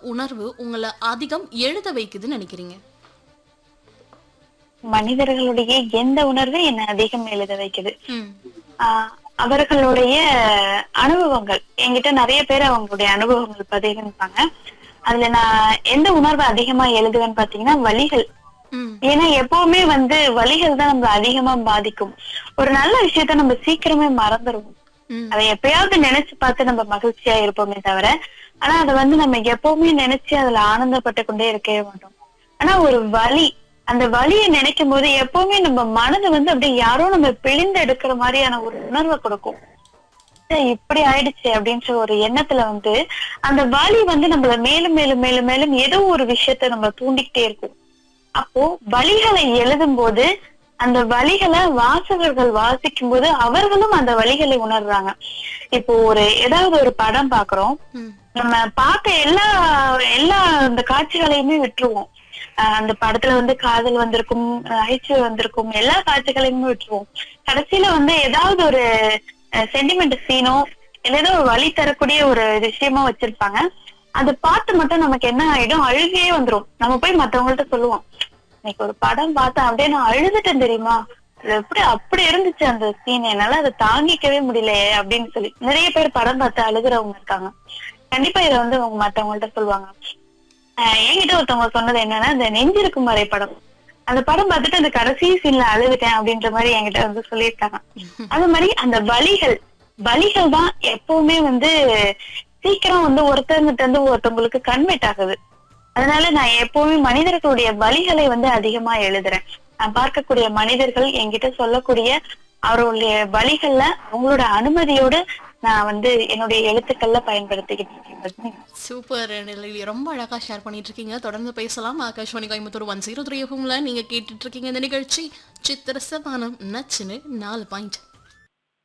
உணர்வு உங்களை அதிகம் எழுத வைக்குதுன்னு நினைக்கிறீங்க மனிதர்களுடைய எந்த உணர்வு என்னை அதிகம் எழுத வைக்குது ம் ஆஹ் அவர்களுடைய அனுபவங்கள் என்கிட்ட நிறைய பேர் அவங்களுடைய அனுபவங்கள் பதிவிருப்பாங்க அதுல நான் எந்த உணர்வை அதிகமா எழுதுவேன்னு பாத்தீங்கன்னா வலிகள் ம் ஏன்னா எப்பவுமே வந்து வலிகள் தான் நம்மள அதிகமா பாதிக்கும் ஒரு நல்ல விஷயத்த நம்ம சீக்கிரமே மறந்துடுவோம் ம் அதை எப்பயாவது நினைச்சு பார்த்து நம்ம மகிழ்ச்சியா இருப்போமே தவிர ஆனா அதை வந்து நம்ம எப்பவுமே நினைச்சு அதுல ஆனந்தப்பட்டு கொண்டே இருக்கவே மாட்டோம் ஆனா ஒரு வலி அந்த வலியை நினைக்கும் போது எப்பவுமே நம்ம மனது வந்து அப்படியே யாரோ நம்ம பிழிந்து எடுக்கிற மாதிரியான ஒரு உணர்வை கொடுக்கும் ச்சே, இப்படி ஆயிடுச்சு அப்படின்ற ஒரு எண்ணத்துல வந்து அந்த வலி வந்து நம்மள மேலும் மேலும் மேலும் மேலும் ஏதோ ஒரு விஷயத்த நம்ம தூண்டிக்கிட்டே இருக்கும் அப்போ வலிகளை எழுதும் போது அந்த வலிகளை வாசகர்கள் வாசிக்கும் போது அவர்களும் அந்த வலிகளை உணர்றாங்க இப்போ ஒரு ஏதாவது ஒரு படம் பாக்குறோம் ம் நம்ம பார்க்க எல்லா எல்லா அந்த காட்சிகளையுமே விட்டுருவோம் ஆஹ் அந்த படத்துல வந்து காதல் வந்திருக்கும் நகைச்சுவை வந்திருக்கும் எல்லா காட்சிகளையுமே விட்டுருவோம் கடைசியில வந்து ஏதாவது ஒரு சென்டிமெண்ட் சீனோ இல்ல ஏதோ ஒரு வழி தரக்கூடிய ஒரு விஷயமா வச்சிருப்பாங்க அதை பார்த்து மட்டும் நமக்கு என்ன ஆயிடும் அழுகையே வந்துரும் நம்ம போய் மத்தவங்கள்ட்ட சொல்லுவோம் இன்னைக்கு ஒரு படம் பார்த்தேன் அப்படியே நான் அழுதுட்டேன் தெரியுமா அது எப்படி அப்படி இருந்துச்சு அந்த சீன் என்னால அதை தாங்கிக்கவே முடியலையே அப்படின்னு சொல்லி நிறைய பேர் படம் பார்த்து அழுகுறவங்க இருக்காங்க கண்டிப்பா இதை வந்து அவங்க மத்தவங்கள்ட்ட சொல்லுவாங்க ஆஹ் என்கிட்ட ஒருத்தவங்க சொன்னது என்னன்னா இந்த நெஞ்சிருக்கும் வரை படம் அந்த படம் பார்த்துட்டு அந்த கடைசி சீன்ல அழுதுட்டேன் அப்படின்ற மாதிரி என்கிட்ட வந்து சொல்லியிருக்காங்க அது மாதிரி அந்த வலிகள் வலிகள் தான் எப்பவுமே வந்து சீக்கிரம் வந்து ஒருத்தவங்கிட்ட இருந்து ஒருத்தவங்களுக்கு கன்வெர்ட் ஆகுது அதனால நான் எப்பவுமே மனிதர்களுடைய வலிகளை வந்து அதிகமா எழுதுறேன் நான் பார்க்கக்கூடிய மனிதர்கள் என்கிட்ட சொல்லக்கூடிய அவர்களுடைய வழிகள்ல அவங்களோட அனுமதியோடு நான் வந்து என்னுடைய எழுத்துக்கள்ல பயன்படுத்திக்கிட்டு இருக்கேன் பத்மினி. சூப்பர் நிலையில ரொம்ப அழகா ஷேர் பண்ணிட்டு இருக்கீங்க தொடர்ந்து பேசலாம் Akashvani Coimbatore one zero three நீங்க கேட்டுட்டு இருக்கீங்க இந்த நிகழ்ச்சி சித்திர சமானம் நச்சுன்னு நாலு பாயிண்ட்